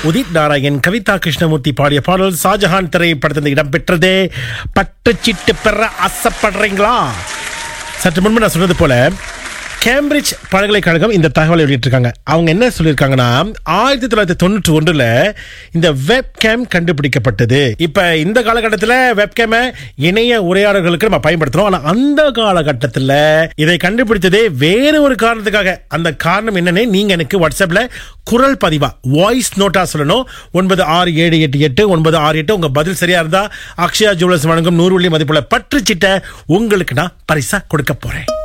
உதித் நாராயண் கவிதா கிருஷ்ணமூர்த்தி பாடிய பாடல் ஷாஜஹான் திரைப்படத்தில் இடம்பெற்றது பட்டுச்சிட்டு பெற ஆசைப்படுறீங்களா சற்று முன்பு நான் சொன்னது போல கேம்பிரிட்ஜ் பல்கலைக்கழகம் இந்த தகவலை வெளியிட்டிருக்காங்க அவங்க என்ன சொல்லியிருக்காங்கன்னா ஆயிரத்தி தொள்ளாயிரத்தி தொண்ணூற்றி ஒன்றுல இந்த வெப்கேம் கண்டுபிடிக்கப்பட்டது இப்ப இந்த காலகட்டத்தில் வெப்கேமை இணைய உரையாடல்களுக்கு நம்ம பயன்படுத்துறோம் ஆனா அந்த காலகட்டத்தில் இதை கண்டுபிடித்ததே வேற ஒரு காரணத்துக்காக அந்த காரணம் என்னன்னு நீங்க எனக்கு வாட்ஸ்அப்ல குரல் பதிவா வாய்ஸ் நோட்டா சொல்லணும் ஒன்பது ஆறு ஏழு எட்டு எட்டு ஒன்பது ஆறு எட்டு உங்க பதில் சரியா இருந்தா அக்ஷயா ஜுவல்லர்ஸ் வழங்கும் நூறு வெள்ளி மதிப்புள்ள பற்றுச்சிட்ட உங்களுக்கு நான் பரிசா கொடுக்க போறேன்